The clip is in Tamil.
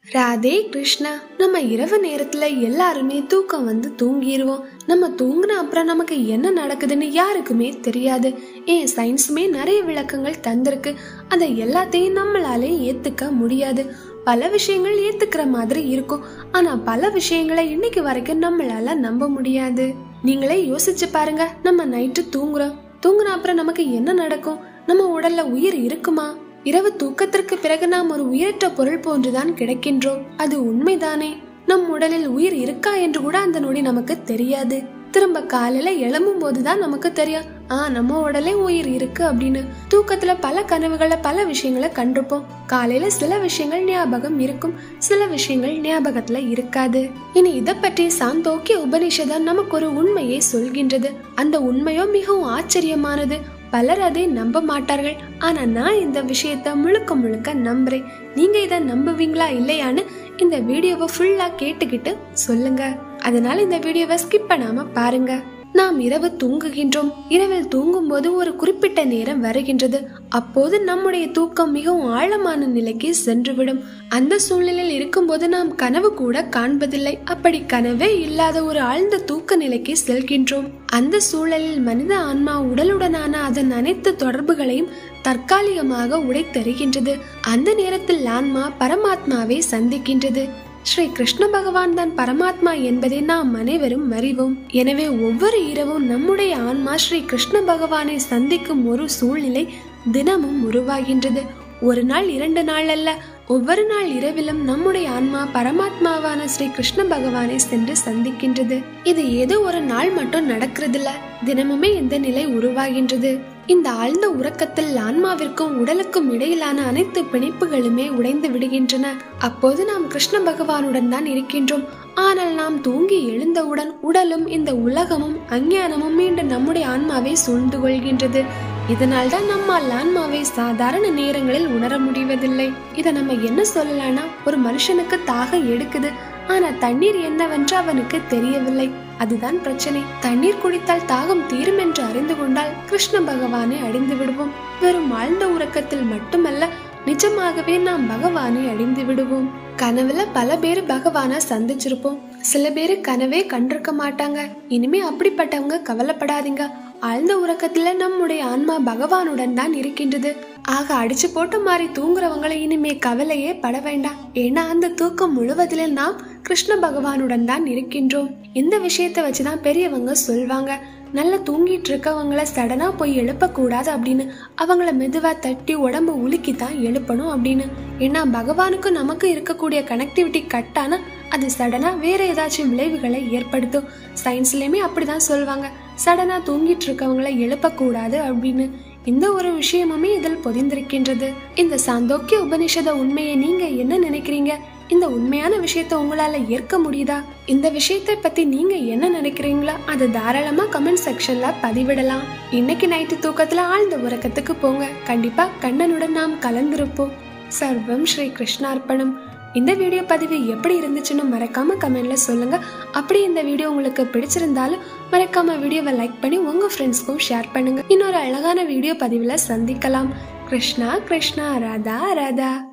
ராதே கிருஷ்ணா நம்ம இரவு நேரத்துல எல்லாருமே தூக்கம் வந்து தூங்கிடுவோம் நம்ம தூங்கின அப்புறம் நமக்கு என்ன நடக்குதுன்னு யாருக்குமே தெரியாது ஏன் சயின்ஸுமே நிறைய விளக்கங்கள் தந்திருக்கு அதை எல்லாத்தையும் நம்மளாலே ஏத்துக்க முடியாது பல விஷயங்கள் ஏத்துக்கிற மாதிரி இருக்கும் ஆனா பல விஷயங்களை இன்னைக்கு வரைக்கும் நம்மளால நம்ப முடியாது நீங்களே யோசிச்சு பாருங்க நம்ம நைட்டு தூங்குறோம் தூங்குன அப்புறம் நமக்கு என்ன நடக்கும் நம்ம உடல்ல உயிர் இருக்குமா இரவு தூக்கத்திற்கு பிறகு நாம் ஒரு உயிரற்ற பொருள் போன்றுதான் கிடைக்கின்றோம் அது உண்மைதானே நம் உடலில் உயிர் இருக்கா என்று கூட அந்த நொடி நமக்கு தெரியாது திரும்ப காலையில எழும்பும் போதுதான் நமக்கு தெரியும் ஆ நம்ம உடலே உயிர் இருக்கு அப்படின்னு தூக்கத்துல பல கனவுகளை பல விஷயங்களை கண்டிருப்போம் காலையில சில விஷயங்கள் ஞாபகம் இருக்கும் சில விஷயங்கள் ஞாபகத்துல இருக்காது இனி இதை பற்றி சாந்தோக்கிய உபனிஷதம் நமக்கு ஒரு உண்மையை சொல்கின்றது அந்த உண்மையோ மிகவும் ஆச்சரியமானது பலர் அதை நம்ப மாட்டார்கள் ஆனா நான் இந்த விஷயத்த முழுக்க முழுக்க நம்புறேன் நீங்க இதை நம்புவீங்களா இல்லையான்னு இந்த வீடியோவை ஃபுல்லா கேட்டுக்கிட்டு சொல்லுங்க அதனால இந்த வீடியோவை ஸ்கிப் பண்ணாம பாருங்க நாம் இரவு தூங்குகின்றோம் இரவில் தூங்கும் போது ஒரு குறிப்பிட்ட நேரம் வருகின்றது அப்போது நம்முடைய தூக்கம் மிகவும் ஆழமான நிலைக்கு சென்றுவிடும் அந்த சூழ்நிலையில் இருக்கும்போது நாம் கனவு கூட காண்பதில்லை அப்படி கனவே இல்லாத ஒரு ஆழ்ந்த தூக்க நிலைக்கு செல்கின்றோம் அந்த சூழலில் மனித ஆன்மா உடலுடனான அதன் அனைத்து தொடர்புகளையும் தற்காலிகமாக உடைத்தருகின்றது அந்த நேரத்தில் ஆன்மா பரமாத்மாவை சந்திக்கின்றது ஸ்ரீ கிருஷ்ண பகவான் தான் பரமாத்மா என்பதை நாம் அனைவரும் அறிவோம் எனவே ஒவ்வொரு இரவும் நம்முடைய ஆன்மா ஸ்ரீ கிருஷ்ண பகவானை சந்திக்கும் ஒரு சூழ்நிலை தினமும் உருவாகின்றது ஒரு நாள் இரண்டு நாள் அல்ல ஒவ்வொரு நாள் இரவிலும் நம்முடைய ஆன்மா பரமாத்மாவான ஸ்ரீ கிருஷ்ண பகவானை சென்று சந்திக்கின்றது இது ஏதோ ஒரு நாள் மட்டும் நடக்கிறதில்ல தினமுமே இந்த நிலை உருவாகின்றது இந்த ஆழ்ந்த உறக்கத்தில் ஆன்மாவிற்கும் உடலுக்கும் இடையிலான அனைத்து பிணைப்புகளுமே உடைந்து விடுகின்றன அப்போது நாம் கிருஷ்ண பகவானுடன் தான் இருக்கின்றோம் ஆனால் நாம் தூங்கி எழுந்தவுடன் உடலும் இந்த உலகமும் அஞ்ஞானமும் மீண்டும் நம்முடைய ஆன்மாவை சூழ்ந்து கொள்கின்றது இதனால் தான் நம்மால் ஆன்மாவை சாதாரண நேரங்களில் உணர முடிவதில்லை இதை நம்ம என்ன சொல்லலாம்னா ஒரு மனுஷனுக்கு தாகம் எடுக்குது ஆனா தண்ணீர் என்னவென்று அவனுக்கு தெரியவில்லை அதுதான் பிரச்சனை தண்ணீர் குடித்தால் தாகம் தீரும் என்று அறிந்து கொண்டால் கிருஷ்ண பகவானை அடைந்து விடுவோம் வெறும் ஆழ்ந்த உறக்கத்தில் மட்டுமல்ல நிஜமாகவே நாம் பகவானை அடைந்து விடுவோம் கனவுல பல பேர் பகவான சந்திச்சிருப்போம் சில பேரு கனவே கண்டிருக்க மாட்டாங்க இனிமே அப்படிப்பட்டவங்க கவலைப்படாதீங்க ஆழ்ந்த உறக்கத்துல நம்முடைய ஆன்மா பகவானுடன் தான் இருக்கின்றது ஆக அடிச்சு போட்ட மாதிரி தூங்குறவங்களை இனிமே கவலையே பட வேண்டாம் ஏன்னா அந்த தூக்கம் முழுவதிலும் நாம் கிருஷ்ண பகவானுடன் தான் இருக்கின்றோம் இந்த விஷயத்தை வச்சுதான் பெரியவங்க சொல்வாங்க நல்லா தூங்கிட்டு இருக்கவங்கள சடனா போய் எழுப்பக்கூடாது அப்படின்னு அவங்கள மெதுவா தட்டி உடம்பு உலுக்கி தான் எழுப்பணும் அப்படின்னு ஏன்னா பகவானுக்கும் நமக்கு இருக்கக்கூடிய கனெக்டிவிட்டி கட்டான அது சடனா வேற ஏதாச்சும் விளைவுகளை ஏற்படுத்தும் சயின்ஸ்லயுமே அப்படிதான் சொல்லுவாங்க சடனா தூங்கிட்டு இருக்கவங்கள எழுப்பக்கூடாது அப்படின்னு இந்த ஒரு விஷயமுமே இதில் பொதிந்திருக்கின்றது இந்த சாந்தோக்கிய உபனிஷத உண்மையை நீங்க என்ன நினைக்கிறீங்க இந்த உண்மையான விஷயத்த உங்களால ஏற்க முடியுதா இந்த விஷயத்தை பத்தி நீங்க என்ன நினைக்கிறீங்களோ அதை தாராளமா கமெண்ட் செக்ஷன்ல பதிவிடலாம் இன்னைக்கு நைட்டு தூக்கத்துல ஆழ்ந்த உறக்கத்துக்கு போங்க கண்டிப்பா கண்ணனுடன் நாம் கலந்திருப்போம் சர்வம் ஸ்ரீ கிருஷ்ணார்ப்பணம் இந்த வீடியோ பதிவு எப்படி இருந்துச்சுன்னு மறக்காம கமெண்ட்ல சொல்லுங்க அப்படி இந்த வீடியோ உங்களுக்கு பிடிச்சிருந்தாலும் மறக்காம வீடியோவை லைக் பண்ணி உங்க ஃப்ரெண்ட்ஸ்க்கும் ஷேர் பண்ணுங்க இன்னொரு அழகான வீடியோ பதிவுல சந்திக்கலாம் கிருஷ்ணா கிருஷ்ணா ராதா ராதா